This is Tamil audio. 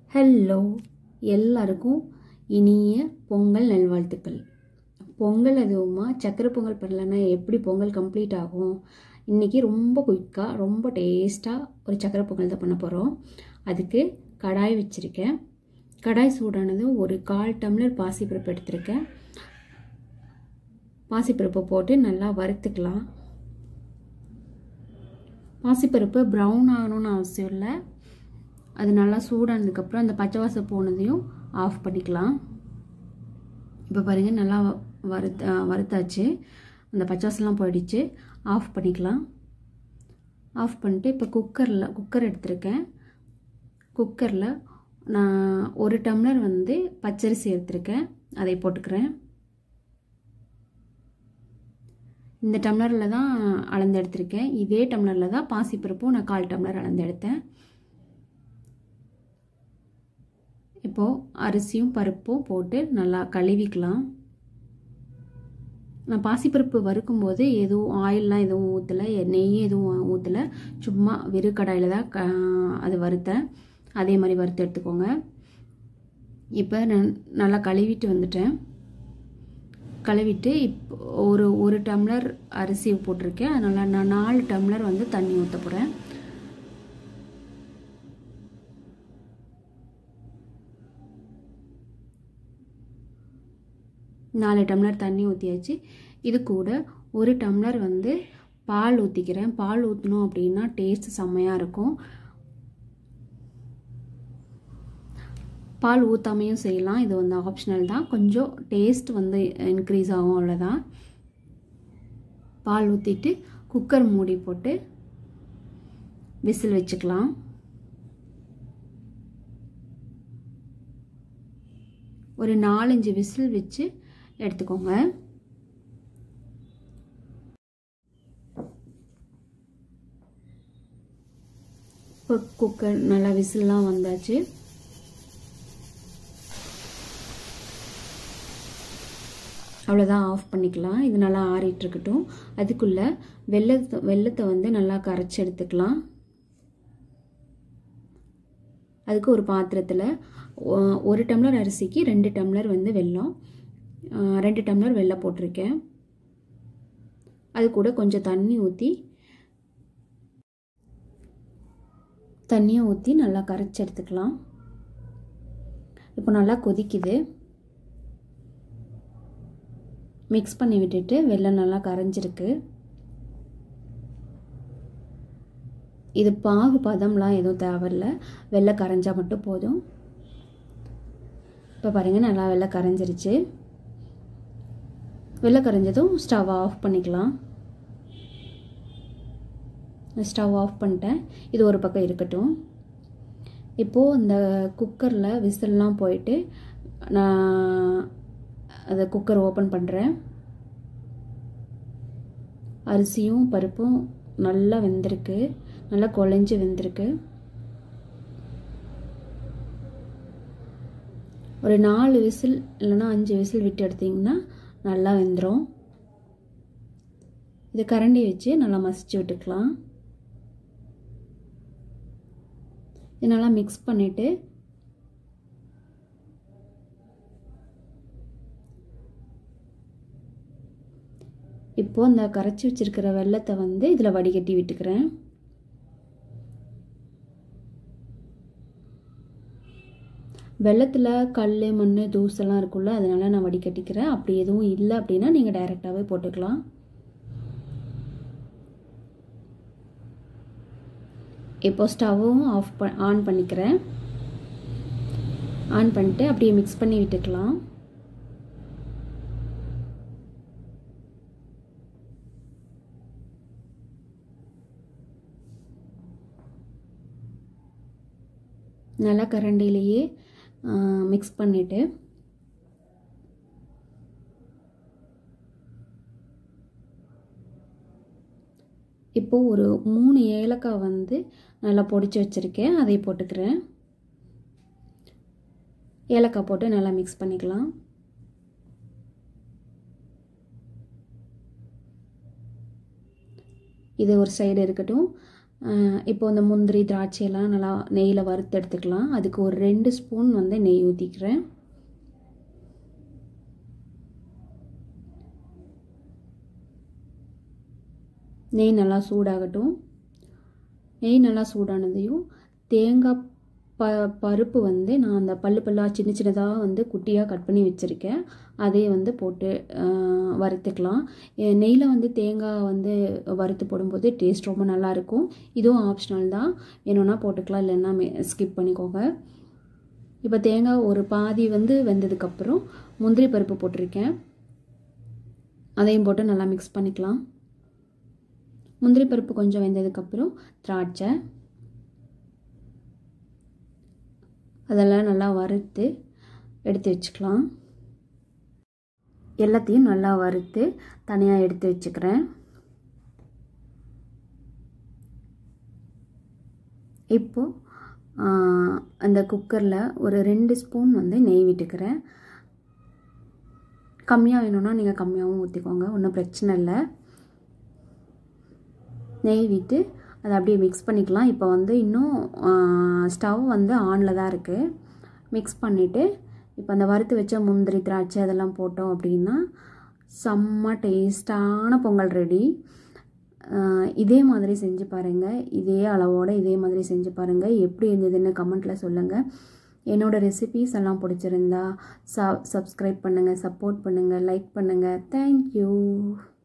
ஹலோ எல்லாருக்கும் இனிய பொங்கல் நல்வாழ்த்துக்கள் பொங்கல் அதுவுமா சக்கரை பொங்கல் பண்ணலன்னா எப்படி பொங்கல் கம்ப்ளீட் ஆகும் இன்றைக்கி ரொம்ப குயிக்காக ரொம்ப டேஸ்ட்டாக ஒரு சக்கரை பொங்கல் தான் பண்ண போகிறோம் அதுக்கு கடாய் வச்சுருக்கேன் கடாய் சூடானதும் ஒரு கால் டம்ளர் பாசிப்பருப்பு எடுத்திருக்கேன் பாசிப்பருப்பை போட்டு நல்லா வறுத்துக்கலாம் பாசிப்பருப்பு ப்ரௌன் ஆகணும்னு அவசியம் இல்லை அது நல்லா சூடானதுக்கப்புறம் அந்த பச்சை வாசம் போனதையும் ஆஃப் பண்ணிக்கலாம் இப்போ பாருங்கள் நல்லா வறுத்த வறுத்தாச்சு அந்த பச்சை வாசம்லாம் போயிடுச்சு ஆஃப் பண்ணிக்கலாம் ஆஃப் பண்ணிட்டு இப்போ குக்கரில் குக்கர் எடுத்திருக்கேன் குக்கரில் நான் ஒரு டம்ளர் வந்து பச்சரிசி எடுத்திருக்கேன் அதை போட்டுக்கிறேன் இந்த டம்ளரில் தான் அளந்து எடுத்திருக்கேன் இதே டம்ளரில் தான் பாசிப்பருப்பும் நான் கால் டம்ளர் அளந்து எடுத்தேன் இப்போது அரிசியும் பருப்பும் போட்டு நல்லா கழுவிக்கலாம் நான் பாசிப்பருப்பு வறுக்கும்போது எதுவும் ஆயிலெலாம் எதுவும் ஊற்றலை நெய் எதுவும் ஊற்றலை சும்மா வெறு கடாயில் தான் க அது வறுத்தேன் அதே மாதிரி வறுத்து எடுத்துக்கோங்க இப்போ நான் நல்லா கழுவிட்டு வந்துட்டேன் கழுவிட்டு இப்போ ஒரு ஒரு டம்ளர் அரிசி போட்டிருக்கேன் அதனால் நான் நாலு டம்ளர் வந்து தண்ணி ஊற்ற போகிறேன் நாலு டம்ளர் தண்ணி ஊற்றியாச்சு இது கூட ஒரு டம்ளர் வந்து பால் ஊற்றிக்கிறேன் பால் ஊற்றணும் அப்படின்னா டேஸ்ட் செம்மையாக இருக்கும் பால் ஊற்றாமையும் செய்யலாம் இது வந்து ஆப்ஷனல் தான் கொஞ்சம் டேஸ்ட் வந்து இன்க்ரீஸ் ஆகும் அவ்வளோதான் பால் ஊற்றிட்டு குக்கர் மூடி போட்டு விசில் வச்சுக்கலாம் ஒரு நாலஞ்சு விசில் வச்சு எடுத்துக்கோங்க இப்போ குக்கர் நல்லா விசில்லாம் வந்தாச்சு அவ்வளோதான் ஆஃப் பண்ணிக்கலாம் இது நல்லா ஆறிட்டு இருக்கட்டும் அதுக்குள்ளே வெள்ளத்தை வெள்ளத்தை வந்து நல்லா கரைச்சி எடுத்துக்கலாம் அதுக்கு ஒரு பாத்திரத்தில் ஒரு டம்ளர் அரிசிக்கு ரெண்டு டம்ளர் வந்து வெல்லம் ரெண்டு டம்ளர் வெல்லம் போட்டிருக்கேன் அது கூட கொஞ்சம் தண்ணி ஊற்றி தண்ணியை ஊற்றி நல்லா கரைச்சி எடுத்துக்கலாம் இப்போ நல்லா கொதிக்குது மிக்ஸ் பண்ணி விட்டுட்டு வெள்ளம் நல்லா கரைஞ்சிருக்கு இது பாகு பதம்லாம் எதுவும் தேவையில்ல வெள்ளை கரைஞ்சால் மட்டும் போதும் இப்போ பாருங்கள் நல்லா வெள்ளை கரைஞ்சிருச்சு வெள்ளை கரைஞ்சதும் ஸ்டவ் ஆஃப் பண்ணிக்கலாம் ஸ்டவ் ஆஃப் பண்ணிட்டேன் இது ஒரு பக்கம் இருக்கட்டும் இப்போது இந்த குக்கரில் விசில்லாம் போயிட்டு நான் அதை குக்கர் ஓப்பன் பண்ணுறேன் அரிசியும் பருப்பும் நல்லா வெந்திருக்கு நல்லா குழஞ்சி வெந்திருக்கு ஒரு நாலு விசில் இல்லைன்னா அஞ்சு விசில் விட்டு எடுத்திங்கன்னா நல்லா வெந்துடும் இதை கரண்டி வச்சு நல்லா மசிச்சு விட்டுக்கலாம் இது நல்லா மிக்ஸ் பண்ணிவிட்டு இப்போது இந்த கரைச்சி வச்சுருக்கிற வெள்ளத்தை வந்து இதில் வடிகட்டி விட்டுக்கிறேன் வெள்ளத்தில் கல் மண் தூசெல்லாம் இருக்குல்ல அதனால் நான் வடிகட்டிக்கிறேன் அப்படி எதுவும் இல்லை அப்படின்னா நீங்கள் டைரெக்டாகவே போட்டுக்கலாம் இப்போ ஸ்டவ்வும் ஆஃப் ப ஆன் பண்ணிக்கிறேன் ஆன் பண்ணிட்டு அப்படியே மிக்ஸ் பண்ணி விட்டுக்கலாம் நல்லா கரண்டிலேயே மிக்ஸ் பண்ணிவிட்டு இப்போது ஒரு மூணு ஏலக்காய் வந்து நல்லா பொடிச்சு வச்சுருக்கேன் அதை போட்டுக்கிறேன் ஏலக்காய் போட்டு நல்லா மிக்ஸ் பண்ணிக்கலாம் இது ஒரு சைடு இருக்கட்டும் இப்போ இந்த முந்திரி திராட்சையெல்லாம் நல்லா நெய்யில் வறுத்து எடுத்துக்கலாம் அதுக்கு ஒரு ரெண்டு ஸ்பூன் வந்து நெய் ஊற்றிக்கிறேன் நெய் நல்லா சூடாகட்டும் நெய் நல்லா சூடானதையும் தேங்காய் ப பருப்பு வந்து நான் அந்த பல்லு பல்லாக சின்ன சின்னதாக வந்து குட்டியாக கட் பண்ணி வச்சுருக்கேன் அதே வந்து போட்டு வறுத்துக்கலாம் நெய்யில் வந்து தேங்காய் வந்து வறுத்து போடும்போது டேஸ்ட் ரொம்ப நல்லாயிருக்கும் இதுவும் ஆப்ஷனல் தான் வேணும்னா போட்டுக்கலாம் இல்லைன்னா ஸ்கிப் பண்ணிக்கோங்க இப்போ தேங்காய் ஒரு பாதி வந்து வெந்ததுக்கப்புறம் முந்திரி பருப்பு போட்டிருக்கேன் அதையும் போட்டு நல்லா மிக்ஸ் பண்ணிக்கலாம் முந்திரி பருப்பு கொஞ்சம் வெந்ததுக்கப்புறம் திராட்சை அதெல்லாம் நல்லா வறுத்து எடுத்து வச்சுக்கலாம் எல்லாத்தையும் நல்லா வறுத்து தனியாக எடுத்து வச்சுக்கிறேன் இப்போது அந்த குக்கரில் ஒரு ரெண்டு ஸ்பூன் வந்து நெய் விட்டுக்கிறேன் கம்மியாக வேணும்னா நீங்கள் கம்மியாகவும் ஊற்றிக்கோங்க ஒன்றும் பிரச்சனை இல்லை நெய் விட்டு அதை அப்படியே மிக்ஸ் பண்ணிக்கலாம் இப்போ வந்து இன்னும் ஸ்டவ் வந்து ஆனில் தான் இருக்குது மிக்ஸ் பண்ணிவிட்டு இப்போ அந்த வறுத்து வச்ச முந்திரி திராட்சை அதெல்லாம் போட்டோம் அப்படின்னா செம்ம டேஸ்டான பொங்கல் ரெடி இதே மாதிரி செஞ்சு பாருங்கள் இதே அளவோடு இதே மாதிரி செஞ்சு பாருங்கள் எப்படி இருந்ததுன்னு கமெண்ட்டில் சொல்லுங்கள் என்னோடய ரெசிபீஸ் எல்லாம் பிடிச்சிருந்தா ச சப்ஸ்கிரைப் பண்ணுங்கள் சப்போர்ட் பண்ணுங்கள் லைக் பண்ணுங்கள் தேங்க்யூ